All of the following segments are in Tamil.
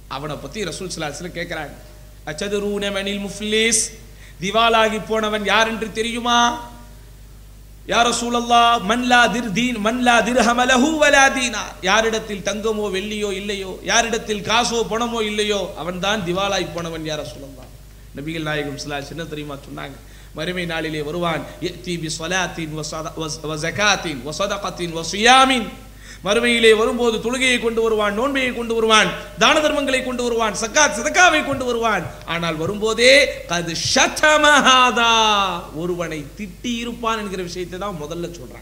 அவனை பத்தி ரசூல் சலாஹ்ல கேட்கிறாங்க அச்சதுரூன மனில் முஃப்லிஸ் திவாலாகி போனவன் யார் என்று தெரியுமா யா ரசூலல்லா மன்லா திர் தீன் மன்லா திர்ஹம லஹு வலா தீனார் யாரிடத்தில் தங்கமோ வெள்ளியோ இல்லையோ யாரிடத்தில் காசோ பணமோ இல்லையோ அவன்தான் திவாலாய் போனவன் யா ரசூலல்லா நபிகள் நாயகம் ஸல்லல்லாஹு என்ன தெரியுமா சொன்னாங்க மறுமை நாளிலே வருவான் யத்தி பி ஸலாத்தின் வ ஸத- வ- வ ஸகாத்தின் வ ஸதகத்தின் வ ஸியாமின் மறுமையிலே வரும்போது தொழுகையை கொண்டு வருவான் நோன்பையை கொண்டு வருவான் தான தர்மங்களை கொண்டு வருவான் சக்காத் சதக்காவை கொண்டு வருவான் ஆனால் வரும்போதே கது ஷதமஹாதா ஒருவனை திட்டி இருப்பான் என்கிற விஷயத்தை தான் முதல்ல சொல்றான்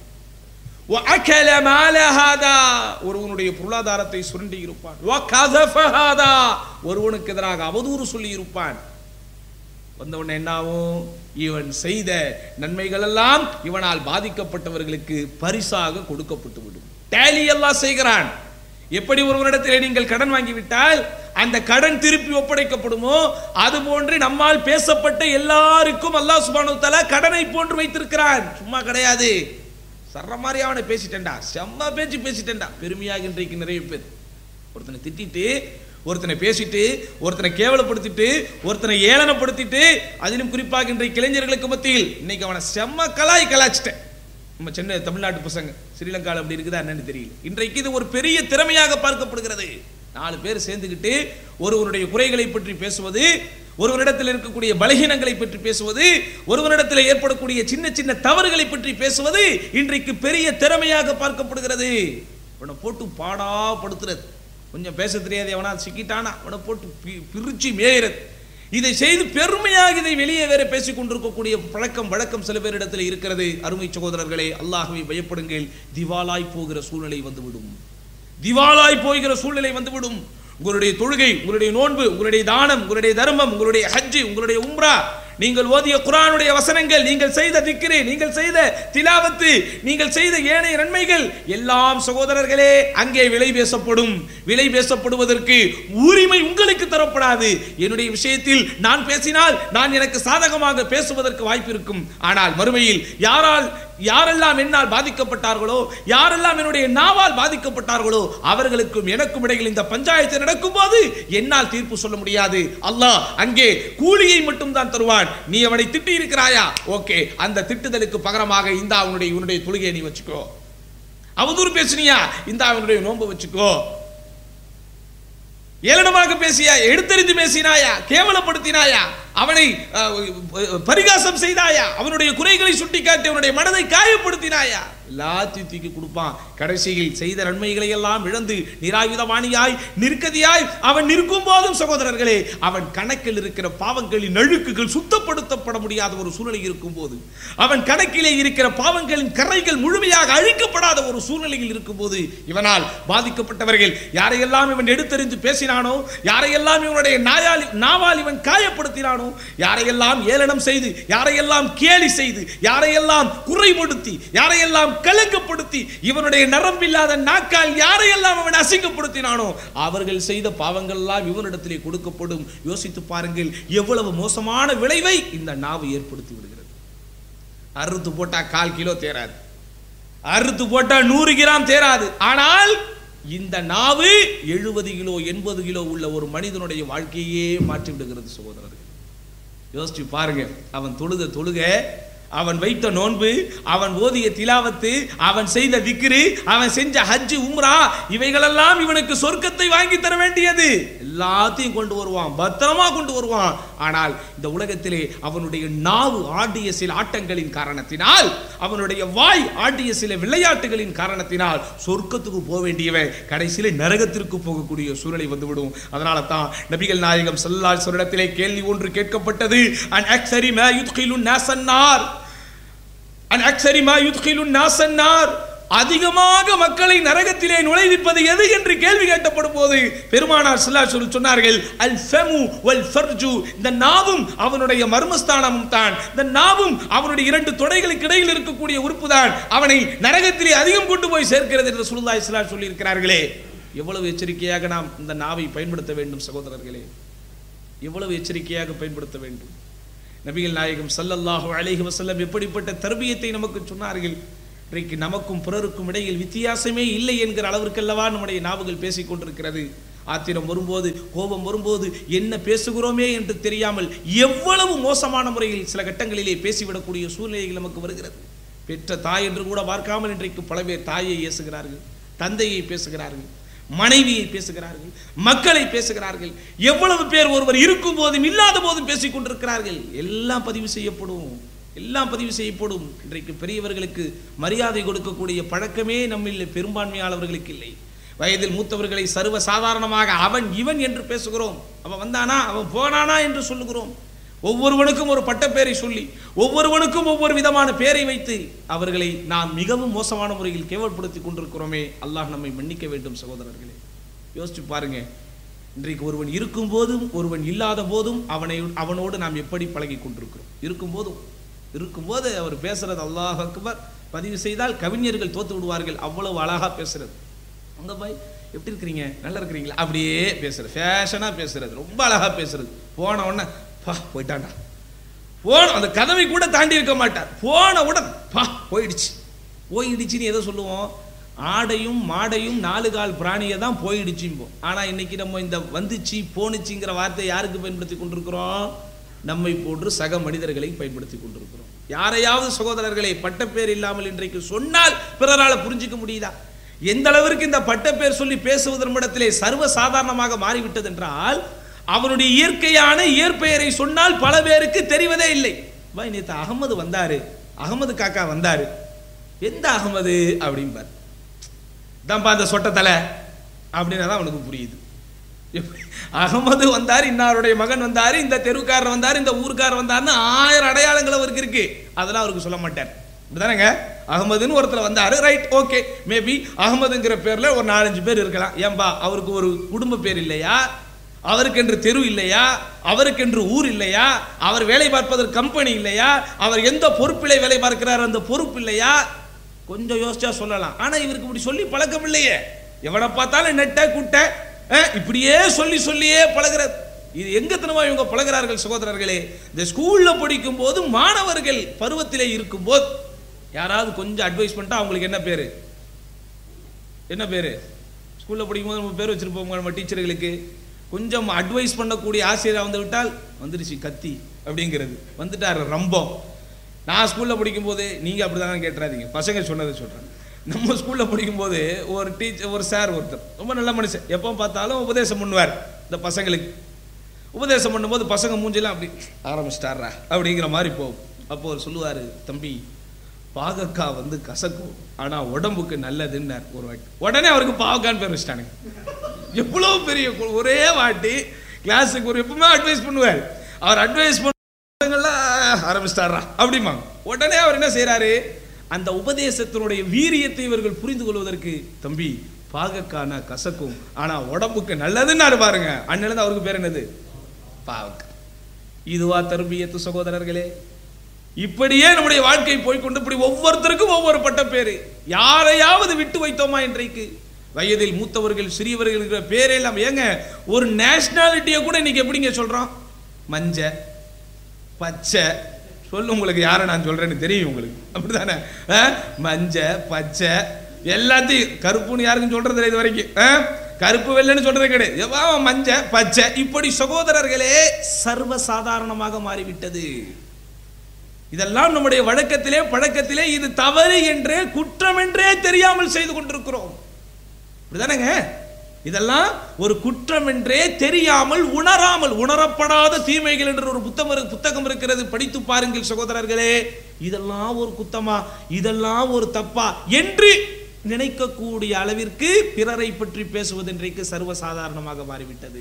وَأَكَلَ مَالَ هَذَا ஒருவனுடைய பொருளாதாரத்தை சுரண்டி இருப்பான் وَكَذَفَ هَذَا ஒருவனுக்கு எதிராக அவதூறு சொல்லி இருப்பான் வந்தவுடனே என்னாகும் இவன் செய்த நன்மைகள் எல்லாம் இவனால் பாதிக்கப்பட்டவர்களுக்கு பரிசாக கொடுக்கப்பட்டு விடும் டேலி எல்லாம் செய்கிறான் எப்படி ஒருவரிடத்திலே நீங்கள் கடன் வாங்கிவிட்டால் அந்த கடன் திருப்பி ஒப்படைக்கப்படுமோ அது போன்று நம்மால் பேசப்பட்ட எல்லாருக்கும் அல்லாஹ் சுப்ஹானஹு வ தஆலா கடனை போன்று வைத்திருக்கிறான் சும்மா கிடையாது சர்ற மாதிரி அவனை பேசிட்டேன்டா செம்ம பேச்சு பேசிட்டேன்டா பெருமையாக இன்றைக்கு நிறைய பேர் ஒருத்தனை திட்டிட்டு ஒருத்தனை பேசிட்டு ஒருத்தனை கேவலப்படுத்திட்டு ஒருத்தனை ஏளனப்படுத்திட்டு அதிலும் குறிப்பாக இன்றைக்கு இளைஞர்களுக்கு மத்தியில் இன்னைக்கு அவனை செம்ம கலாய் கலாச்சிட்டேன் நம்ம சென்னை தமிழ்நாட்டு பசங்க ஸ்ரீலங்காவில் அப்படி இருக்குதா என்னன்னு தெரியல இன்றைக்கு இது ஒரு பெரிய திறமையாக பார்க்கப்படுகிறது நாலு பேர் சேர்ந்துக்கிட்டு ஒருவருடைய குறைகளை பற்றி பேசுவது ஒருவரிடத்தில் இருக்கக்கூடிய பலகீனங்களை பற்றி பேசுவது ஒருவரிடத்தில் ஏற்படக்கூடிய சின்ன சின்ன தவறுகளை பற்றி பேசுவது இன்றைக்கு பெரிய திறமையாக பார்க்கப்படுகிறது இவனை போட்டு பாடா படுத்துறது கொஞ்சம் பேச தெரியாது எவனா சிக்கிட்டானா அவனை போட்டு பி- பிரிச்சு மேயிறது இதை செய்து பெருமையாக இதை வெளியே வேற பேசிக் கொண்டிருக்கக்கூடிய பழக்கம் வழக்கம் சில பேரிடத்தில் இருக்கிறது அருமை சகோதரர்களே அல்லாஹ்வை பயப்படுங்கள் திவாலாய் போகிற சூழ்நிலை வந்துவிடும் திவாலாய் போகிற சூழ்நிலை வந்துவிடும் உங்களுடைய தொழுகை உங்களுடைய நோன்பு உங்களுடைய தானம் உங்களுடைய தர்மம் உங்களுடைய ஹஜ்ஜு உங்களுடைய உம்ரா நீங்கள் ஓதிய குர்ஆனுடைய வசனங்கள் நீங்கள் செய்த திக்ரு நீங்கள் செய்த திலாவத்து நீங்கள் செய்த ஏனைய நன்மைகள் எல்லாம் சகோதரர்களே அங்கே விலை பேசப்படும் விலை பேசப்படுவதற்கு உரிமை உங்களுக்கு தரப்படாது என்னுடைய விஷயத்தில் நான் பேசினால் நான் எனக்கு சாதகமாக பேசுவதற்கு வாய்ப்பு இருக்கும் ஆனால் மறுமையில் யாரால் யாரெல்லாம் என்னால் பாதிக்கப்பட்டார்களோ யாரெல்லாம் என்னுடைய நாவால் பாதிக்கப்பட்டார்களோ அவர்களுக்கும் எனக்கும் இடையில் இந்த பஞ்சாயத்து நடக்கும் போது என்னால் தீர்ப்பு சொல்ல முடியாது அல்லாஹ் அங்கே கூலியை மட்டும் தான் தருவான் நீ அவனை திட்டி இருக்கிறாயா ஓகே அந்த திட்டுதலுக்கு பகரமாக இந்த அவனுடைய உன்னுடைய தொழுகையை நீ வச்சுக்கோ அவதூறு பேசுனியா இந்த அவனுடைய நோன்பு வச்சுக்கோ ஏளனமாக பேசியா எடுத்தறிந்து பேசினாயா கேவலப்படுத்தினாயா அவனை அஹ், பரிகாசம் செய்தாயா அவனுடைய குறைகளை சுட்டிக்காட்டி அவனுடைய மனதை காயப்படுத்தினாயா எல்லாத்தையும் தூக்கி கொடுப்பான் கடைசியில் செய்த நன்மைகளை எல்லாம் இழந்து நிராயுதவாணியாய் நிற்கதியாய் அவன் நிற்கும் போதும் சகோதரர்களே அவன் கணக்கில் இருக்கிற பாவங்களின் அழுக்குகள் சுத்தப்படுத்தப்பட முடியாத ஒரு சூழ்நிலை இருக்கும் போது அவன் கணக்கிலே இருக்கிற பாவங்களின் கரைகள் முழுமையாக அழிக்கப்படாத ஒரு சூழ்நிலையில் இருக்கும்போது இவனால் பாதிக்கப்பட்டவர்கள் யாரையெல்லாம் இவன் எடுத்தறிந்து பேசினானோ யாரையெல்லாம் இவனுடைய நாயால் நாவால் இவன் காயப்படுத்தினானோ யாரையெல்லாம் ஏளனம் செய்து யாரையெல்லாம் கேலி செய்து யாரையெல்லாம் குறைபடுத்தி யாரையெல்லாம் கலங்கப்படுத்தி இவனுடைய நரம்பில்லாத நாக்கால் யாரையெல்லாம் அவன் அசிங்கப்படுத்தினானோ அவர்கள் செய்த பாவங்கள் எல்லாம் இவனிடத்திலே கொடுக்கப்படும் யோசித்து பாருங்கள் எவ்வளவு மோசமான விளைவை இந்த நாவு ஏற்படுத்தி விடுகிறது அறுத்து போட்டா கால் கிலோ தேராது அறுத்து போட்டா நூறு கிராம் தேராது ஆனால் இந்த நாவு எழுபது கிலோ எண்பது கிலோ உள்ள ஒரு மனிதனுடைய வாழ்க்கையே மாற்றி விடுகிறது சகோதரர்கள் யோசிச்சு பாருங்க அவன் தொழுத தொழுக அவன் வைத்த நோன்பு அவன் ஓதிய திலாவத்து அவன் செய்த விக்ரு அவன் செஞ்ச ஹஜ்ஜு உம்ரா இவைகளெல்லாம் இவனுக்கு சொர்க்கத்தை வாங்கி தர வேண்டியது எல்லாத்தையும் கொண்டு வருவான் பத்திரமா கொண்டு வருவான் ஆனால் இந்த உலகத்திலே அவனுடைய நாவு ஆடிய சில ஆட்டங்களின் காரணத்தினால் அவனுடைய வாய் ஆடிய சில விளையாட்டுகளின் காரணத்தினால் சொர்க்கத்துக்கு போக வேண்டியவன் கடைசியிலே நரகத்திற்கு போகக்கூடிய சூழ்நிலை வந்துவிடும் அதனால தான் நபிகள் நாயகம் ஸல்லல்லாஹு சொல்லிடத்திலே கேள்வி ஒன்று கேட்கப்பட்டது அன் அக்ஸரி மா யுத்கிலு நாசன்னார் அன் அக்ஸரி மா யுத்கிலு நாசன்னார் அதிகமாக மக்களை நரகத்திலே நுழைவிப்பது எது என்று கேள்வி கேட்டப்படும் போது பெருமானார் ஸல்லல்லாஹு அலைஹி வஸல்லம் சொன்னார்கள் அல் ஃபமு வல் ஃபர்ஜு இந்த நாவும் அவனுடைய மர்மஸ்தானமும் தான் இந்த நாவும் அவனுடைய இரண்டு தொடைகளுக்கு இடையில் இருக்கக்கூடிய உறுப்பு தான் அவனை நரகத்திலே அதிகம் கொண்டு போய் சேர்க்கிறது என்று சுல்லாஹ் இஸ்லாம் சொல்லி இருக்கிறார்களே எவ்வளவு எச்சரிக்கையாக நாம் இந்த நாவை பயன்படுத்த வேண்டும் சகோதரர்களே எவ்வளவு எச்சரிக்கையாக பயன்படுத்த வேண்டும் நபிகள் நாயகம் ஸல்லல்லாஹு அலைஹி வஸல்லம் எப்படிப்பட்ட தர்பியத்தை நமக்கு சொன்னார்கள் இன்றைக்கு நமக்கும் பிறருக்கும் இடையில் வித்தியாசமே இல்லை என்கிற அளவிற்கல்லவா நம்முடைய நாவுகள் பேசிக் கொண்டிருக்கிறது ஆத்திரம் வரும்போது கோபம் வரும்போது என்ன பேசுகிறோமே என்று தெரியாமல் எவ்வளவு மோசமான முறையில் சில கட்டங்களிலே பேசிவிடக்கூடிய சூழ்நிலைகள் நமக்கு வருகிறது பெற்ற தாய் என்று கூட பார்க்காமல் இன்றைக்கு பல பேர் தாயை ஏசுகிறார்கள் தந்தையை பேசுகிறார்கள் மனைவியை பேசுகிறார்கள் மக்களை பேசுகிறார்கள் எவ்வளவு பேர் ஒருவர் இருக்கும் போதும் இல்லாத போதும் பேசிக் கொண்டிருக்கிறார்கள் எல்லாம் பதிவு செய்யப்படும் எல்லாம் பதிவு செய்யப்படும் இன்றைக்கு பெரியவர்களுக்கு மரியாதை கொடுக்கக்கூடிய பழக்கமே நம்மில் பெரும்பான்மையாளர்களுக்கு இல்லை வயதில் மூத்தவர்களை சர்வ சாதாரணமாக அவன் இவன் என்று பேசுகிறோம் அவன் வந்தானா அவன் போனானா என்று சொல்லுகிறோம் ஒவ்வொருவனுக்கும் ஒரு பட்டப்பேரை சொல்லி ஒவ்வொருவனுக்கும் ஒவ்வொரு விதமான பேரை வைத்து அவர்களை நாம் மிகவும் மோசமான முறையில் கேவல்படுத்தி கொண்டிருக்கிறோமே அல்லாஹ் நம்மை மன்னிக்க வேண்டும் சகோதரர்களே யோசிச்சு பாருங்க இன்றைக்கு ஒருவன் இருக்கும் போதும் ஒருவன் இல்லாத போதும் அவனை அவனோடு நாம் எப்படி பழகி கொண்டிருக்கிறோம் இருக்கும் போதும் இருக்கும்போது அவர் பேசுறது அல்லாஹ் அக்பர் பதிவு செய்தால் கவிஞர்கள் தோத்து விடுவார்கள் அவ்வளவு அழகா பேசுறது அங்க போய் எப்படி இருக்கிறீங்க நல்லா இருக்கிறீங்களா அப்படியே பேசுறது ஃபேஷனா பேசுறது ரொம்ப அழகா பேசுறது போன உடனே பா போயிட்டான்டா போன அந்த கதவை கூட தாண்டி இருக்க மாட்டார் போன உடன் பா போயிடுச்சு போயிடுச்சுன்னு எதை சொல்லுவோம் ஆடையும் மாடையும் நாலு கால் பிராணியை தான் போயிடுச்சும்போம் ஆனா இன்னைக்கு நம்ம இந்த வந்துச்சு போனுச்சுங்கிற வார்த்தையை யாருக்கு பயன்படுத்தி கொண்டிருக்கிறோம் நம்மை போன்று சக மனிதர்களை பயன்படுத்தி கொண்டிருக்கிறோம் யாரையாவது சகோதரர்களை பட்டப்பேர் இல்லாமல் இன்றைக்கு சொன்னால் பிறரால புரிஞ்சுக்க முடியுதா எந்த அளவிற்கு இந்த பட்டப்பேர் சொல்லி பேசுவதன் இடத்திலே சர்வ சாதாரணமாக மாறிவிட்டது என்றால் அவனுடைய இயற்கையான இயற்பெயரை சொன்னால் பல பேருக்கு தெரிவதே இல்லை பாய் நேத்து அகமது வந்தாரு அகமது காக்கா வந்தாரு எந்த அகமது அப்படிம்பார் தான்ப்பா அந்த சொட்ட தலை அப்படின்னா தான் அவனுக்கு புரியுது எப்படி? அகமது வந்தார் இன்னாருடைய மகன் வந்தார் இந்த தெருவுக்காரர் வந்தார் இந்த ஊருக்காரர் வந்தார்னு ஆயிரம் அடையாளங்கள் அவருக்கு இருக்கு அதெல்லாம் அவருக்கு சொல்ல மாட்டார் இப்படிதானேங்க அகமதுன்னு ஒருத்தர் வந்தாரு ரைட் ஓகே மேபி அகமதுங்கிற பேர்ல ஒரு நாலஞ்சு பேர் இருக்கலாம் ஏன்பா அவருக்கு ஒரு குடும்ப பேர் இல்லையா அவருக்கென்று தெரு இல்லையா அவருக்கென்று ஊர் இல்லையா அவர் வேலை பார்ப்பதற்கு கம்பெனி இல்லையா அவர் எந்த பொறுப்பிலே வேலை பார்க்கிறார் அந்த பொறுப்பு இல்லையா கொஞ்சம் யோசிச்சா சொல்லலாம் ஆனா இவருக்கு இப்படி சொல்லி பழக்கம் இல்லையே எவனை பார்த்தாலும் நெட்ட குட்ட அஹ், இப்படியே சொல்லி சொல்லியே பழகிறது இது எங்கத்தனமா இவங்க பழகிறார்கள் சகோதரர்களே இந்த ஸ்கூல்ல படிக்கும் போது மாணவர்கள் பருவத்திலே இருக்கும் போது யாராவது கொஞ்சம் அட்வைஸ் பண்ணிட்டா அவங்களுக்கு என்ன பேரு என்ன பேரு ஸ்கூல்ல படிக்கும்போது நம்ம பேர் வச்சிருப்போம் நம்ம டீச்சர்களுக்கு கொஞ்சம் அட்வைஸ் பண்ணக்கூடிய ஆசிரியர் வந்து விட்டால் வந்துருச்சு கத்தி அப்படிங்கிறது வந்துட்டாரு ரம்பம் நான் ஸ்கூல்ல படிக்கும்போது நீங்க அப்படிதானே கேட்டுறாதீங்க பசங்க சொன்னதை சொல்றேன் நம்ம ஸ்கூல்ல படிக்கும்போது ஒரு டீச்சர் ஒரு சார் ஒருத்தர் ரொம்ப நல்ல மனுஷன் எப்போ பார்த்தாலும் உபதேசம் பண்ணுவார் இந்த பசங்களுக்கு உபதேசம் பண்ணும்போது பசங்க மூஞ்சிலாம் அப்படி ஆரம்பிச்சிட்டாரா அப்படிங்கிற மாதிரி போகும் அப்போ அவர் சொல்லுவார் தம்பி பாகக்காய் வந்து கசக்கும் ஆனா உடம்புக்கு நல்லதுன்னார் ஒரு வாட்டி உடனே அவருக்கு பாவக்கான்னு பேர் வச்சிட்டானுங்க எவ்வளவு பெரிய கு- ஒரே வாட்டி கிளாஸுக்கு ஒரு எப்பவுமே அட்வைஸ் பண்ணுவார் அவர் அட்வைஸ் பண்ணலாம் ஆரம்பிச்சிட்டாரா அப்படிம்பாங்க உடனே அவர் என்ன செய்றாரு அந்த உபதேசத்தினுடைய வீரியத்தை இவர்கள் புரிந்து கொள்வதற்கு தம்பி பாகக்கான கசக்கும் ஆனா உடம்புக்கு நல்லதுன்னு பாருங்க அண்ணன் அவருக்கு பேர் என்னது பாவக்காய் இதுவா தர்பியத்து சகோதரர்களே இப்படியே நம்முடைய வாழ்க்கை போய்க்கொண்டு இப்படி ஒவ்வொருத்தருக்கும் ஒவ்வொரு பட்ட பேரு யாரையாவது விட்டு வைத்தோமா இன்றைக்கு வயதில் மூத்தவர்கள் சிறியவர்கள் இருக்கிற பேரே இல்லாம ஏங்க ஒரு நேஷனாலிட்டியை கூட இன்னைக்கு எப்படிங்க சொல்றோம் மஞ்ச பச்சை சொல்லு உங்களுக்கு யாரை நான் சொல்றேன்னு தெரியும் உங்களுக்கு அப்படிதானே ஆ? மஞ்ச பச்சை எல்லாத்தையும் கருப்புன்னு யாருக்கும் சொல்றது இல்லை இது வரைக்கும் ஆ? கருப்பு வெள்ளைன்னு சொல்றது கிடையாது எவ்வா மஞ்ச பச்சை இப்படி சகோதரர்களே சர்வ சாதாரணமாக மாறிவிட்டது இதெல்லாம் நம்முடைய வழக்கத்திலே பழக்கத்திலே இது தவறு என்றே குற்றம் என்றே தெரியாமல் செய்து கொண்டிருக்கிறோம் இப்படிதானேங்க இதெல்லாம் ஒரு குற்றம் என்றே தெரியாமல் உணராமல் உணரப்படாத தீமைகள் என்ற ஒரு புத்தகம் புத்தகம் இருக்கிறது படித்து பாருங்கள் சகோதரர்களே இதெல்லாம் ஒரு குத்தமா இதெல்லாம் ஒரு தப்பா என்று நினைக்கக்கூடிய அளவிற்கு பிறரை பற்றி பேசுவது இன்றைக்கு சர்வசாதாரணமாக மாறிவிட்டது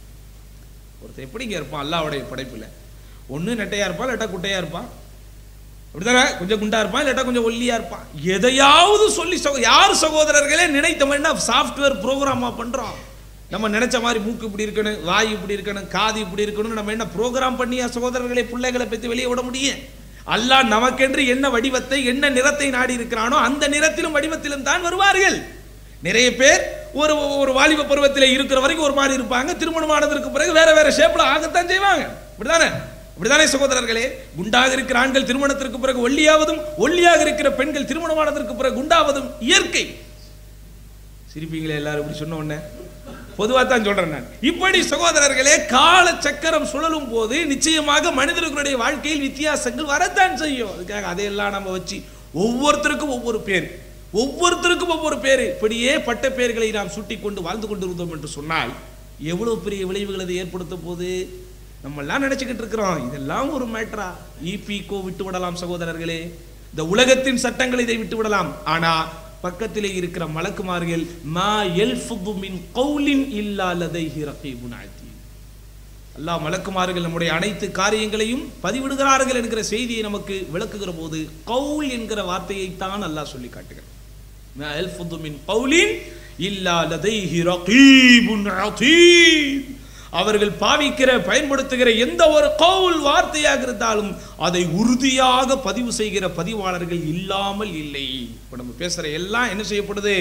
ஒருத்தர் எப்படிங்க இருப்பான் அல்லாவுடைய படைப்புல ஒண்ணு நெட்டையா இருப்பான் இல்லாட்டா குட்டையா இருப்பான் அப்படிதானே கொஞ்சம் குண்டா இருப்பான் இல்லாட்டா கொஞ்சம் ஒல்லியா இருப்பான் எதையாவது சொல்லி சகோ- யார் சகோதரர்களே நினைத்த மாதிரி சாஃப்ட்வேர் ப்ரோக்ராமா பண்றோம் நம்ம நினைச்ச மாதிரி மூக்கு இப்படி இருக்கணும் வாய் இப்படி இருக்கணும் காது இப்படி இருக்கணும் நம்ம என்ன ப்ரோக்ராம் பண்ணியா சகோதரர்களை பிள்ளைகளை பத்தி வெளியே விட முடியும் அல்லாஹ் நமக்கென்று என்ன வடிவத்தை என்ன நிறத்தை நாடி இருக்கிறானோ அந்த நிறத்திலும் வடிவத்திலும் தான் வருவார்கள் நிறைய பேர் ஒரு ஒரு வாலிப பருவத்தில் இருக்கிற வரைக்கும் ஒரு மாதிரி இருப்பாங்க திருமணம் ஆனதற்கு பிறகு வேற வேற ஷேப்ல ஆகத்தான் செய்வாங்க இப்படிதானே இப்படிதானே சகோதரர்களே குண்டாக இருக்கிற ஆண்கள் திருமணத்திற்கு பிறகு ஒல்லியாவதும் ஒல்லியாக இருக்கிற பெண்கள் திருமணமானதற்கு பிறகு குண்டாவதும் இயற்கை சிரிப்பீங்களே எல்லாரும் இப்படி சொன்ன உடனே பொதுவா தான் சொல்றேன் நான் இப்படி சகோதரர்களே கால சக்கரம் சுழலும் போது நிச்சயமாக மனிதர்களுடைய வாழ்க்கையில் வித்தியாசங்கள் வரத்தான் செய்யும் அதுக்காக அதையெல்லாம் நம்ம வச்சு ஒவ்வொருத்தருக்கும் ஒவ்வொரு பேர் ஒவ்வொருத்தருக்கும் ஒவ்வொரு பேர் இப்படியே பட்ட பெயர்களை நாம் சுட்டி கொண்டு வாழ்ந்து கொண்டிருந்தோம் என்று சொன்னால் எவ்வளவு பெரிய விளைவுகள் அது ஏற்படுத்த போது நம்ம எல்லாம் நினைச்சுக்கிட்டு இருக்கிறோம் இதெல்லாம் ஒரு மேட்ரா இபிகோ விட்டு விடலாம் சகோதரர்களே இந்த உலகத்தின் சட்டங்களை இதை விட்டு விடலாம் ஆனா பக்கத்திலே இருக்கிற மலக்குமார்கள் மா எல்ஃபுது மின் கௌலின் இல்லா லதைஹி ரகீபுன் அதீத் அல்லாஹ் மலக்குமார்கள் நம்முடைய அனைத்து காரியங்களையும் பதிவிடுகிறார்கள் என்கிற செய்தியை நமக்கு விளக்குகிற போது கவுல் என்கிற வார்த்தையை தான் அல்லாஹ் சொல்லி காட்டுகிறார் மா எல்ஃபுது மின் கௌலின் இல்லா லதைஹி ரகீபுன் அதீத் அவர்கள் பாவிக்கிற பயன்படுத்துகிற எந்த ஒரு கவுல் வார்த்தையாக இருந்தாலும் அதை உறுதியாக பதிவு செய்கிற பதிவாளர்கள் இல்லாமல் இல்லை இப்போ நம்ம பேசுற எல்லாம் என்ன செய்யப்படுது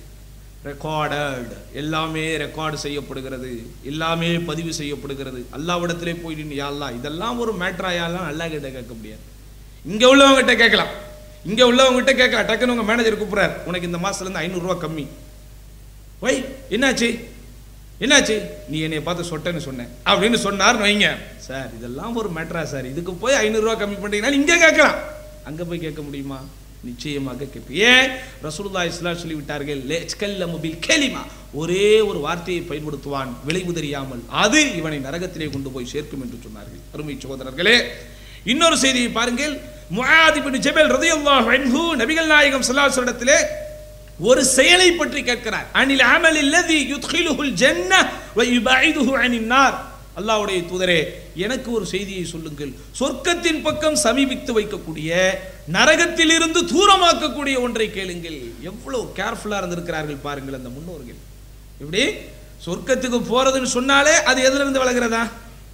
ரெக்கார்டட் எல்லாமே ரெக்கார்டு செய்யப்படுகிறது எல்லாமே பதிவு செய்யப்படுகிறது அல்லாவிடத்திலே போய் நின்று யாழ்லா இதெல்லாம் ஒரு மேட்ராயாலாம் அல்லா கிட்ட கேட்க முடியாது இங்க உள்ளவங்ககிட்ட கேட்கலாம் இங்க உள்ளவங்ககிட்ட கேட்கலாம் டக்குன்னு உங்க மேனேஜர் கூப்பிடுறாரு உனக்கு இந்த மாசத்துல இருந்து ஐநூறு ரூபாய் கம்மி வை என்னாச்சு என்னாச்சு நீ என்னை பார்த்து சொட்டேன்னு சொன்னேன் அப்படின்னு சொன்னார் வைங்க சார் இதெல்லாம் ஒரு மேட்ரா சார் இதுக்கு போய் ஐநூறுரூவா கம்மி பண்ணுறீங்கன்னா இங்கே கேட்கலாம் அங்கே போய் கேட்க முடியுமா நிச்சயமாக கேட்பேன் ஏன் ரசூலுல்லா இஸ்லாம் சொல்லி விட்டார்கள் லேச்கல்ல முபில் கேலிமா ஒரே ஒரு வார்த்தையை பயன்படுத்துவான் விளைவு தெரியாமல் அது இவனை நரகத்திலே கொண்டு போய் சேர்க்கும் என்று சொன்னார்கள் அருமை சகோதரர்களே இன்னொரு செய்தியை பாருங்கள் முஆத் இப்னு ஜபல் ரலியல்லாஹு அன்ஹு நபிகள் நாயகம் ஸல்லல்லாஹு அலைஹி வஸல்லத்திலே ஒரு செயலை பற்றி கேட்கிறார் அனில் அமல் இல்லதி யுத்கிலுஹுல் ஜன்ன வ யுபைதுஹு அனின் நார் அல்லாஹ்வுடைய தூதரே எனக்கு ஒரு செய்தியை சொல்லுங்கள் சொர்க்கத்தின் பக்கம் சமீபித்து வைக்கக்கூடிய நரகத்திலிருந்து தூரமாக்கக்கூடிய ஒன்றை கேளுங்கள் எவ்வளவு கேர்ஃபுல்லா இருந்திருக்கிறார்கள் பாருங்கள் அந்த முன்னோர்கள் இப்படி சொர்க்கத்துக்கு போறதுன்னு சொன்னாலே அது எதுல இருந்து விலகிறதா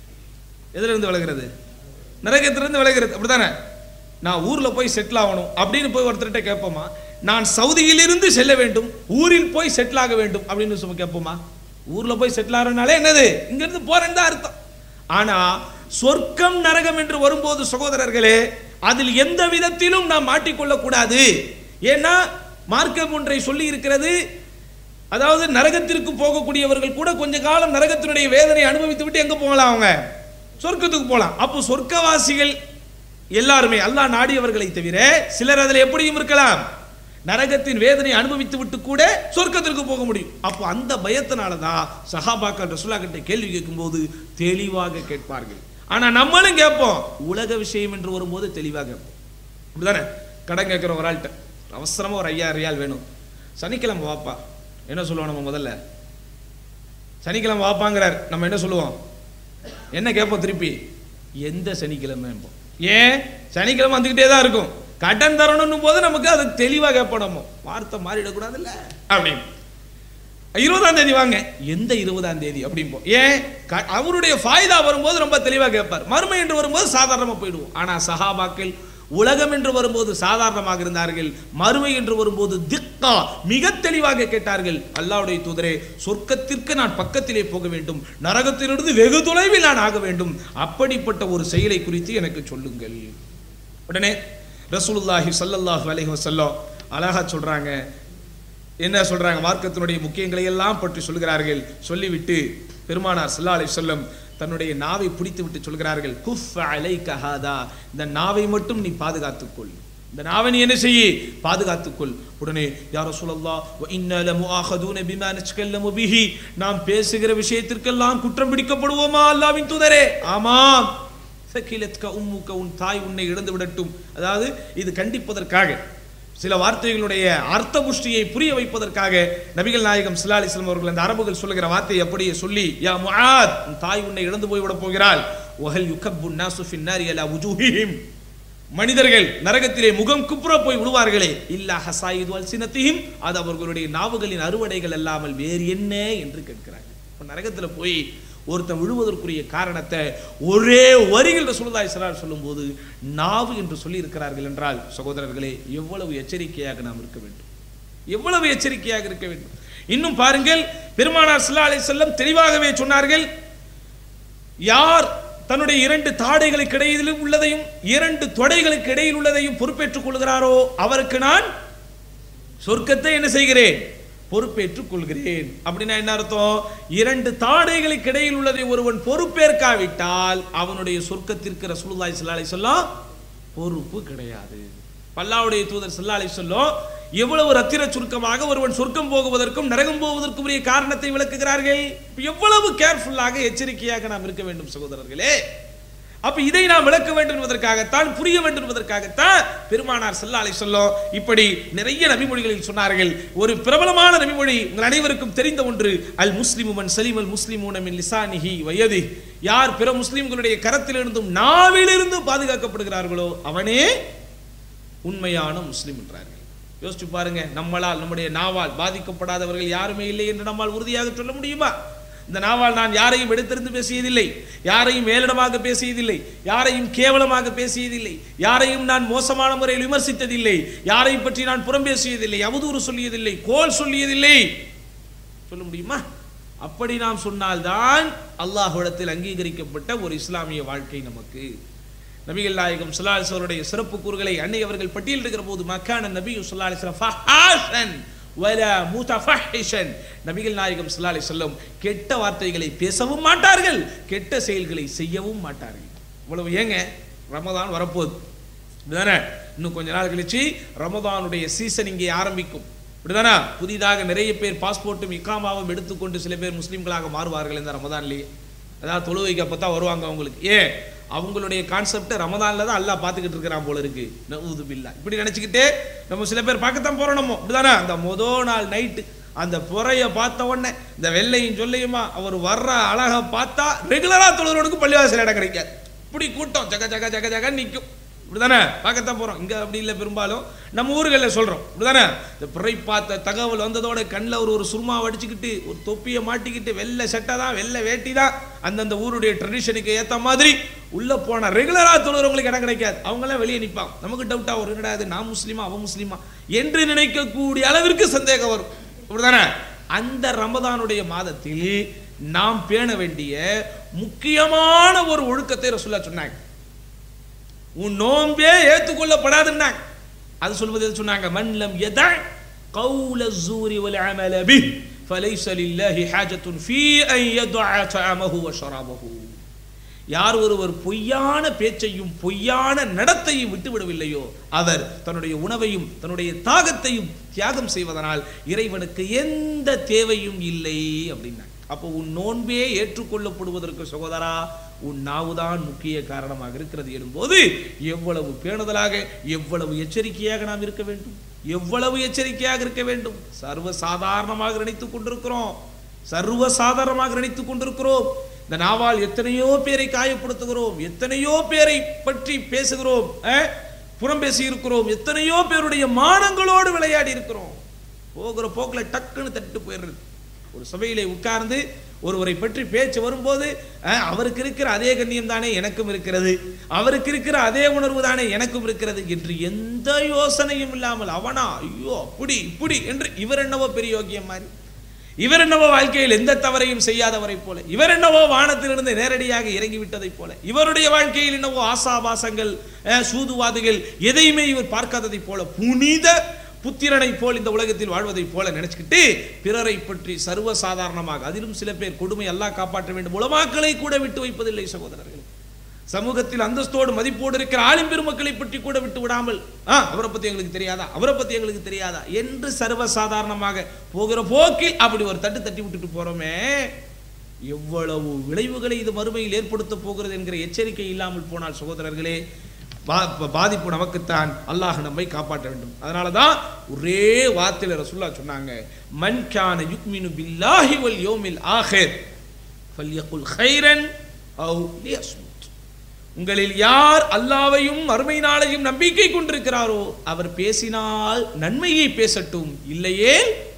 எதுல இருந்து விலகிறது நரகத்திலிருந்து விலகிறது அப்படிதானே நான் ஊர்ல போய் செட்டில் ஆகணும் அப்படின்னு போய் ஒருத்தர்கிட்ட கேட்போமா நான் சவுதியிலிருந்து செல்ல வேண்டும் ஊரில் போய் செட்டில் ஆக வேண்டும் அப்படின்னு சொல்லி கேட்போமா ஊர்ல போய் செட்டில் ஆகிறனாலே என்னது இங்க இருந்து போறேன்னு தான் அர்த்தம் ஆனா சொர்க்கம் நரகம் என்று வரும்போது சகோதரர்களே அதில் எந்த விதத்திலும் நாம் மாட்டிக்கொள்ள கூடாது ஏன்னா மார்க்கம் ஒன்றை சொல்லி இருக்கிறது அதாவது நரகத்திற்கு போகக்கூடியவர்கள் கூட கொஞ்ச காலம் நரகத்தினுடைய வேதனை அனுபவித்து விட்டு எங்க போகலாம் அவங்க சொர்க்கத்துக்கு போகலாம் அப்போ சொர்க்கவாசிகள் எல்லாருமே அல்லாஹ் நாடியவர்களை தவிர சிலர் அதில் எப்படியும் இருக்கலாம் நரகத்தின் வேதனை அனுபவித்து விட்டு கூட சொர்க்கத்திற்கு போக முடியும் அப்போ அந்த பயத்தினால தான் சஹாபாக்கள் ரசுல்லா கிட்ட கேள்வி கேட்கும்போது தெளிவாக கேட்பார்கள் ஆனா நம்மளும் கேட்போம் உலக விஷயம் என்று வரும்போது தெளிவாக கேட்போம் அப்படிதானே கடன் கேட்குற ஒரு ஆள்கிட்ட அவசரமா ஒரு ஐயாயிரம் ரியால் வேணும் சனிக்கிழமை வாப்பா என்ன சொல்லுவோம் நம்ம முதல்ல சனிக்கிழமை வாப்பாங்கிறார் நம்ம என்ன சொல்லுவோம் என்ன கேட்போம் திருப்பி எந்த சனிக்கிழமை ஏன் சனிக்கிழமை வந்துக்கிட்டே தான் இருக்கும் கடன் தரணும் போது நமக்கு அது தெளிவாக கேட்போம் நம்ம வார்த்தை மாறிடக்கூடாதுல்ல அப்படின்னு இருபதாம் தேதி வாங்க எந்த இருபதாம் தேதி அப்படிம்போம் ஏன் க- அவருடைய ஃபாய்தா வரும்போது ரொம்ப தெளிவாக கேட்பார் மறுமை என்று வரும்போது சாதாரணமா போயிடுவோம் ஆனா சஹாபாக்கள் உலகம் என்று வரும்போது சாதாரணமாக இருந்தார்கள் மறுமை என்று வரும்போது திக்கா மிக தெளிவாக கேட்டார்கள் அல்லாஹ்வுடைய தூதரே சொர்க்கத்திற்கு நான் பக்கத்திலே போக வேண்டும் நரகத்திலிருந்து வெகு தொலைவில் நான் ஆக வேண்டும் அப்படிப்பட்ட ஒரு செயலை குறித்து எனக்கு சொல்லுங்கள் உடனே ரசூலுல்லாஹி ஸல்லல்லாஹு அலைஹி வஸல்லம் அழகா சொல்றாங்க என்ன சொல்றாங்க மார்க்கத்தினுடைய முக்கியங்களை எல்லாம் பற்றி சொல்கிறார்கள் சொல்லிவிட்டு பெருமானார் ஸல்லல்லாஹு அலைஹி வஸல்லம் தன்னுடைய நாவை பிடித்து விட்டு சொல்கிறார்கள் குஃப் அலைக ஹாதா இந்த நாவை மட்டும் நீ பாதுகாத்துக்கொள் இந்த நாவை நீ என்ன செய்ய பாதுகாத்துக்கொள் உடனே யார் ரசூலல்லாஹ் வ இன்னா லமுஆஹதுன பிமா நஸ்கல்லமு பிஹி நாம் பேசுகிற விஷயத்திற்கெல்லாம் குற்றம் பிடிக்கப்படுவோமா அல்லாஹ்வின் தூதரே ஆமாம் சகிலத்க உம்முக்க உன் தாய் உன்னை இழந்து விடட்டும் அதாவது இது கண்டிப்பதற்காக சில வார்த்தைகளுடைய அர்த்த புஷ்டியை புரிய வைப்பதற்காக நபிகள் நாயகம் ஸல்லல்லாஹு அலைஹி வஸல்லம் அவர்கள் அந்த அரபுகள் சொல்லுகிற வார்த்தையை அப்படியே சொல்லி யா முஆத் உன் தாய் உன்னை இழந்து போய் விட போகிறாள் வஹல் யுகப்பு நாசு ஃபின் நாரி அலா வுஜூஹிஹிம் மனிதர்கள் நரகத்திலே முகம் குப்புற போய் விழுவார்களே இல்லா ஹசாயிது அல்சினத்திஹிம் அது அவர்களுடைய நாவுகளின் அறுவடைகள் அல்லாமல் வேறு என்ன என்று கேட்கிறார்கள் இப்ப நரகத்துல போய் ஒருத்தன் விழுவதற்குரிய காரணத்தை ஒரே வரிகள் ரசூலுல்லாஹி ஸல்லல்லாஹு அலைஹி சொல்லும்போது நாவு என்று சொல்லி இருக்கிறார்கள் என்றால் சகோதரர்களே எவ்வளவு எச்சரிக்கையாக நாம் இருக்க வேண்டும் எவ்வளவு எச்சரிக்கையாக இருக்க வேண்டும் இன்னும் பாருங்கள் பெருமானார் ஸல்லல்லாஹு அலைஹி வஸல்லம் தெளிவாகவே சொன்னார்கள் யார் தன்னுடைய இரண்டு தாடைகளுக்கு இடையிலும் உள்ளதையும் இரண்டு தொடைகளுக்கு இடையில் உள்ளதையும் பொறுப்பேற்றுக் கொள்கிறாரோ அவருக்கு நான் சொர்க்கத்தை என்ன செய்கிறேன் பொறுப்பேற்றுக் கொள்கிறேன் அப்படின்னா என்ன அர்த்தம் இரண்டு தாடைகளுக்கு இடையில் உள்ளதை ஒருவன் பொறுப்பேற்காவிட்டால் அவனுடைய சொர்க்கத்திற்கு ரசூலுல்லாஹி ஸல்லல்லாஹு அலைஹி வஸல்லம் பொறுப்பு கிடையாது பல்லாவுடைய தூதர் ஸல்லல்லாஹு அலைஹி வஸல்லம் எவ்வளவு ரத்திர சுருக்கமாக ஒருவன் சொர்க்கம் போகுவதற்கும் நரகம் போவதற்கும் உரிய காரணத்தை விளக்குகிறார்கள் இப்ப எவ்வளவு கேர்ஃபுல்லாக எச்சரிக்கையாக நாம் இருக்க வேண்டும் சகோதரர்களே அப்ப இதை நாம் விளக்க வேண்டும் என்பதற்காகத்தான் புரிய வேண்டும் என்பதற்காகத்தான் பெருமானார் ஸல்லல்லாஹு அலைஹி வஸல்லம் இப்படி நிறைய நபிமொழிகளில் சொன்னார்கள் ஒரு பிரபலமான நபிமொழி உங்கள் அனைவருக்கும் தெரிந்த ஒன்று அல் முஸ்லிமு மன் சலீம் அல் முஸ்லிமூன மின் லிசானிஹி வயதி யார் பிற முஸ்லிம்களுடைய கரத்திலிருந்தும் நாவிலிருந்தும் பாதுகாக்கப்படுகிறார்களோ அவனே உண்மையான முஸ்லிம் என்றார்கள் யோசிச்சு பாருங்க நம்மளால் நம்முடைய நாவால் பாதிக்கப்படாதவர்கள் யாருமே இல்லை என்று நம்மால் உறுதியாக சொல்ல முடியுமா இந்த நாவால் நான் யாரையும் எடுத்திருந்து பேசியதில்லை யாரையும் மேலிடமாக பேசியதில்லை யாரையும் கேவலமாக பேசியதில்லை யாரையும் நான் மோசமான முறையில் விமர்சித்ததில்லை யாரை பற்றி நான் புறம் பேசியதில்லை அவதூறு சொல்லியதில்லை கோல் சொல்லியதில்லை சொல்ல முடியுமா அப்படி நாம் சொன்னால்தான் அல்லாஹ்விடத்தில் அங்கீகரிக்கப்பட்ட ஒரு இஸ்லாமிய வாழ்க்கை நமக்கு நபிகள் நாயகம் சுல்லாசருடைய சிறப்பு கூறுகளை அன்னை அவர்கள் பட்டியலிடுகிற போது மக்கான நபி சுல்லாசன் நபிகள் நாயகம் சுல்லாலை சொல்லும் கெட்ட வார்த்தைகளை பேசவும் மாட்டார்கள் கெட்ட செயல்களை செய்யவும் மாட்டார்கள் இவ்வளவு ஏங்க ரமதான் வரப்போகுது இப்படிதானே இன்னும் கொஞ்ச நாள் கழிச்சு ரமதானுடைய சீசன் இங்கே ஆரம்பிக்கும் இப்படிதானே புதிதாக நிறைய பேர் பாஸ்போர்ட்டும் இக்காமாவும் எடுத்துக்கொண்டு சில பேர் முஸ்லீம்களாக மாறுவார்கள் இந்த ரமதான்லேயே அதாவது தொழுவைக்கு அப்போ தான் வருவாங்க அவங்களுக்கு ஏன் அவங்களுடைய கான்செப்ட் ரமதான்ல தான் அல்லாஹ் பார்த்துக்கிட்டு இருக்கிறான் போல இருக்கு நவுது பில்லா இப்படி நினைச்சுக்கிட்டே நம்ம சில பேர் பார்க்கத்தான் போறோம் நம்ம இப்படிதானே அந்த மொத நாள் நைட்டு அந்த புறைய பார்த்த உடனே இந்த வெள்ளையும் சொல்லையுமா அவர் வர்ற அழகை பார்த்தா ரெகுலரா தொழுறவனுக்கு பள்ளிவாசல் இடம் கிடைக்காது இப்படி கூட்டம் ஜக ஜக ஜக ஜக நிற்கும் இப்படிதானே பார்க்கத்தான் போறோம் இங்க அப்படி இல்லை பெரும்பாலும் நம்ம ஊர்களில் சொல்றோம் இப்படிதானே இந்த பிறை பார்த்த தகவல் வந்ததோட கண்ணில் ஒரு ஒரு சுருமா அடிச்சுக்கிட்டு ஒரு தொப்பியை மாட்டிக்கிட்டு வெள்ளை சட்டை தான் வெள்ளை வேட்டி தான் அந்தந்த ஊருடைய ட்ரெடிஷனுக்கு ஏத்த மாதிரி உள்ள போன ரெகுலரா தொழுறவங்களுக்கு இடம் கிடைக்காது அவங்களாம் வெளியே நிற்பான் நமக்கு டவுட்டா ஒரு என்னடா இது நான் முஸ்லீமா அவன் முஸ்லீமா என்று நினைக்கக்கூடிய அளவிற்கு சந்தேகம் வரும் இப்படிதானே அந்த ரமதானுடைய மாதத்தில் நாம் பேண வேண்டிய முக்கியமான ஒரு ஒழுக்கத்தை ரசூல்லா சொன்னாங்க உன் நோன்பே ஏற்றுக்கொள்ளப்படாதுன்னாங்க அது சொல்வது எது சொன்னாங்க மன்லம் எத கௌல ஜூரி வல் அமல பி فليس لله حاجة في أن يدع طعامه وشرابه யார் ஒருவர் பொய்யான பேச்சையும் பொய்யான நடத்தையும் விட்டுவிடவில்லையோ அவர் தன்னுடைய உணவையும் தன்னுடைய தாகத்தையும் தியாகம் செய்வதனால் இறைவனுக்கு எந்த தேவையும் இல்லை அப்படின்னாங்க அப்போ உன் நோன்பே ஏற்றுக்கொள்ளப்படுவதற்கு சகோதரா உன் நாவுதான் முக்கிய காரணமாக இருக்கிறது எனும்போது எவ்வளவு பேணுதலாக எவ்வளவு எச்சரிக்கையாக நாம் இருக்க வேண்டும் எவ்வளவு எச்சரிக்கையாக இருக்க வேண்டும் சர்வ சாதாரணமாக நினைத்துக் கொண்டிருக்கிறோம் சர்வ சாதாரணமாக நினைத்துக் கொண்டிருக்கிறோம் இந்த நாவால் எத்தனையோ பேரை காயப்படுத்துகிறோம் எத்தனையோ பேரை பற்றி பேசுகிறோம் அஹ், புறம் பேசி இருக்கிறோம் எத்தனையோ பேருடைய மானங்களோடு விளையாடி இருக்கிறோம் போகிற போக்கில் டக்குன்னு தட்டு போயிடுறது ஒரு சபையிலே உட்கார்ந்து ஒருவரை பற்றி பேச்சு வரும்போது அஹ், அவருக்கு இருக்கிற அதே கண்ணியம் தானே எனக்கும் இருக்கிறது அவருக்கு இருக்கிற அதே உணர்வு தானே எனக்கும் இருக்கிறது என்று எந்த யோசனையும் இல்லாமல் அவனா ஐயோ அப்படி இப்படி என்று இவர் என்னவோ பெரிய யோக்கியம் மாதிரி இவர் என்னவோ வாழ்க்கையில் எந்த தவறையும் செய்யாதவரை போல இவர் என்னவோ வானத்திலிருந்து நேரடியாக இறங்கி விட்டதைப் போல இவருடைய வாழ்க்கையில் என்னவோ ஆசாபாசங்கள் அஹ், சூதுவாதுகள் எதையுமே இவர் பார்க்காததைப் போல புனித புத்திரனை போல் இந்த உலகத்தில் வாழ்வதைப் போல நினைச்சுக்கிட்டு பிறரை பற்றி சர்வ சாதாரணமாக அதிலும் சில பேர் கொடுமை அல்லாஹ் காப்பாற்ற வேண்டும் உலமாக்களை கூட விட்டு வைப்பதில்லை சகோதரர்கள் சமூகத்தில் அந்தஸ்தோடு மதிப்போடு இருக்கிற ஆளும் பெருமக்களை பற்றி கூட விட்டு விடாமல் ஆ அவரை பத்தி எங்களுக்கு தெரியாதா அவரை பத்தி எங்களுக்கு தெரியாதா என்று சர்வ சாதாரணமாக போகிற போக்கில் அப்படி ஒரு தட்டு தட்டி விட்டுட்டு போறோமே எவ்வளவு விளைவுகளை இது மறுமையில் ஏற்படுத்த போகிறது என்கிற எச்சரிக்கை இல்லாமல் போனால் சகோதரர்களே பா- பா- பாதிப்பு நமக்குத்தான் அல்லாஹ் நம்மை காப்பாற்ற வேண்டும் அதனால தான் ஒரே வார்த்தையில ரசூல்லா சொன்னாங்க மன் கான யுக்மினு பில்லாஹி வல் யோமில் ஆஹிர் ஃபல்யகுல் கைரன் அவு லியஸ்முத் உங்களில் யார் அல்லாவையும் மறுமை நாளையும் நம்பிக்கை கொண்டிருக்கிறாரோ அவர் பேசினால் நன்மையை பேசட்டும் இல்லையே